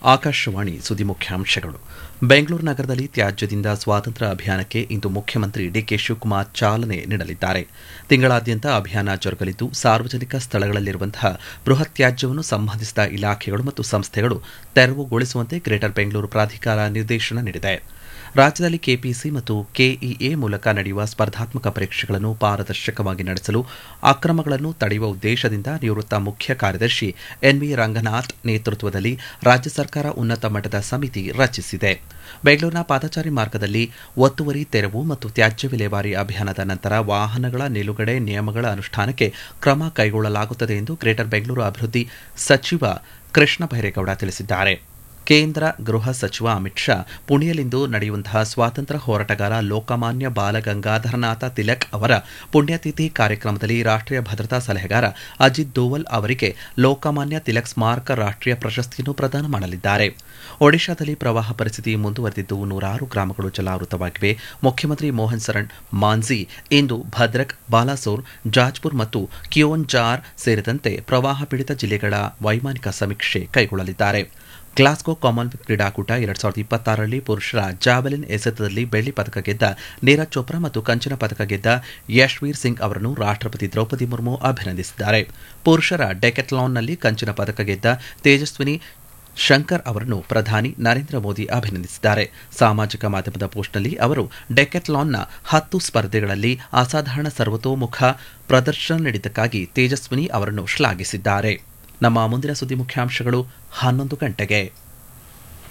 ಆಕಾಶವಾಣಿ ಸುದ್ದಿ ಮುಖ್ಯಾಂಶಗಳು ಬೆಂಗಳೂರು ನಗರದಲ್ಲಿ ತ್ಯಾಜ್ಯದಿಂದ ಸ್ವಾತಂತ್ರ್ಯ ಅಭಿಯಾನಕ್ಕೆ ಇಂದು ಮುಖ್ಯಮಂತ್ರಿ ಡಿಕೆ ಶಿವಕುಮಾರ್ ಚಾಲನೆ ನೀಡಲಿದ್ದಾರೆ ತಿಂಗಳಾದ್ಯಂತ ಅಭಿಯಾನ ಜರುಗಲಿದ್ದು ಸಾರ್ವಜನಿಕ ಸ್ಥಳಗಳಲ್ಲಿರುವಂತಹ ಬೃಹತ್ ತ್ಯಾಜ್ಯವನ್ನು ಸಂಬಂಧಿಸಿದ ಇಲಾಖೆಗಳು ಮತ್ತು ಸಂಸ್ಥೆಗಳು ತೆರವುಗೊಳಿಸುವಂತೆ ಗ್ರೇಟರ್ ಬೆಂಗಳೂರು ಪ್ರಾಧಿಕಾರ ನಿರ್ದೇಶನ ನೀಡಿದೆ ರಾಜ್ಯದಲ್ಲಿ ಕೆಪಿಸಿ ಮತ್ತು ಕೆಇಎ ಮೂಲಕ ನಡೆಯುವ ಸ್ಪರ್ಧಾತ್ಮಕ ಪರೀಕ್ಷೆಗಳನ್ನು ಪಾರದರ್ಶಕವಾಗಿ ನಡೆಸಲು ಅಕ್ರಮಗಳನ್ನು ತಡೆಯುವ ಉದ್ದೇಶದಿಂದ ನಿವೃತ್ತ ಮುಖ್ಯ ಕಾರ್ಯದರ್ಶಿ ಎನ್ವಿ ರಂಗನಾಥ್ ನೇತೃತ್ವದಲ್ಲಿ ರಾಜ್ಯ ಸರ್ಕಾರ ಉನ್ನತ ಮಟ್ಟದ ಸಮಿತಿ ರಚಿಸಿದೆ ಬೆಂಗಳೂರಿನ ಪಾದಚಾರಿ ಮಾರ್ಗದಲ್ಲಿ ಒತ್ತುವರಿ ತೆರವು ಮತ್ತು ತ್ಯಾಜ್ಯ ವಿಲೇವಾರಿ ಅಭಿಯಾನದ ನಂತರ ವಾಹನಗಳ ನಿಲುಗಡೆ ನಿಯಮಗಳ ಅನುಷ್ಠಾನಕ್ಕೆ ಕ್ರಮ ಕೈಗೊಳ್ಳಲಾಗುತ್ತದೆ ಎಂದು ಗ್ರೇಟರ್ ಬೆಂಗಳೂರು ಅಭಿವೃದ್ಧಿ ಸಚಿವ ಕೃಷ್ಣ ಬೈರೇಗೌಡ ತಿಳಿಸಿದ್ದಾರೆ ಕೇಂದ್ರ ಗೃಹ ಸಚಿವ ಅಮಿತ್ ಶಾ ಪುಣೆಯಲ್ಲಿಂದು ನಡೆಯುವಂತಹ ಸ್ವಾತಂತ್ರ್ಯ ಹೋರಾಟಗಾರ ಲೋಕಮಾನ್ಯ ಬಾಲಗಂಗಾಧರನಾಥ ತಿಲಕ್ ಅವರ ಪುಣ್ಯತಿಥಿ ಕಾರ್ಯಕ್ರಮದಲ್ಲಿ ರಾಷ್ಟ್ರೀಯ ಭದ್ರತಾ ಸಲಹೆಗಾರ ಅಜಿತ್ ದೋವಲ್ ಅವರಿಗೆ ಲೋಕಮಾನ್ಯ ತಿಲಕ್ ಸ್ಮಾರಕ ರಾಷ್ಟ್ರೀಯ ಪ್ರಶಸ್ತಿಯನ್ನು ಪ್ರದಾನ ಮಾಡಲಿದ್ದಾರೆ ಒಡಿಶಾದಲ್ಲಿ ಪ್ರವಾಹ ಪರಿಸ್ಥಿತಿ ಮುಂದುವರೆದಿದ್ದು ನೂರಾರು ಗ್ರಾಮಗಳು ಜಲಾವೃತವಾಗಿವೆ ಮುಖ್ಯಮಂತ್ರಿ ಮೋಹನ್ ಸರಣ್ ಮಾಂಝಿ ಇಂದು ಭದ್ರಕ್ ಬಾಲಾಸೋರ್ ಜಾಜ್ಪುರ್ ಮತ್ತು ಕಿಯೋನ್ಜಾರ್ ಸೇರಿದಂತೆ ಪ್ರವಾಹ ಪೀಡಿತ ಜಿಲ್ಲೆಗಳ ವೈಮಾನಿಕ ಸಮೀಕ್ಷೆ ಕೈಗೊಳ್ಳಲಿದ್ದಾರೆ ಗ್ಲಾಸ್ಗೋ ಕಾಮನ್ವೆಲ್ತ್ ಕ್ರೀಡಾಕೂಟ ಎರಡ್ ಸಾವಿರದ ಇಪ್ಪತ್ತಾರರಲ್ಲಿ ಪುರುಷರ ಜಾವೆಲಿನ್ ಎಸೆತದಲ್ಲಿ ಬೆಳ್ಳಿ ಪದಕ ಗೆದ್ದ ನೀರಜ್ ಚೋಪ್ರಾ ಮತ್ತು ಕಂಚಿನ ಪದಕ ಗೆದ್ದ ಯಶ್ವೀರ್ ಸಿಂಗ್ ಅವರನ್ನು ರಾಷ್ಟ್ರಪತಿ ದ್ರೌಪದಿ ಮುರ್ಮು ಅಭಿನಂದಿಸಿದ್ದಾರೆ ಪುರುಷರ ಡೆಕೆಥ್ಲಾನ್ನಲ್ಲಿ ಕಂಚಿನ ಪದಕ ಗೆದ್ದ ತೇಜಸ್ವಿನಿ ಶಂಕರ್ ಅವರನ್ನು ಪ್ರಧಾನಿ ನರೇಂದ್ರ ಮೋದಿ ಅಭಿನಂದಿಸಿದ್ದಾರೆ ಸಾಮಾಜಿಕ ಮಾಧ್ಯಮದ ಪೋಸ್ಟ್ನಲ್ಲಿ ಅವರು ಡೆಕೆಥ್ಲಾನ್ನ ಹತ್ತು ಸ್ಪರ್ಧೆಗಳಲ್ಲಿ ಅಸಾಧಾರಣ ಸರ್ವತೋಮುಖ ಪ್ರದರ್ಶನ ನೀಡಿದ್ದಕ್ಕಾಗಿ ತೇಜಸ್ವಿನಿ ಅವರನ್ನು ಶ್ಲಾಘಿಸಿದ್ದಾರೆ ನಮ್ಮ ಮುಂದಿನ ಸುದ್ದಿ ಮುಖ್ಯಾಂಶಗಳು ಹನ್ನೊಂದು ಗಂಟೆಗೆ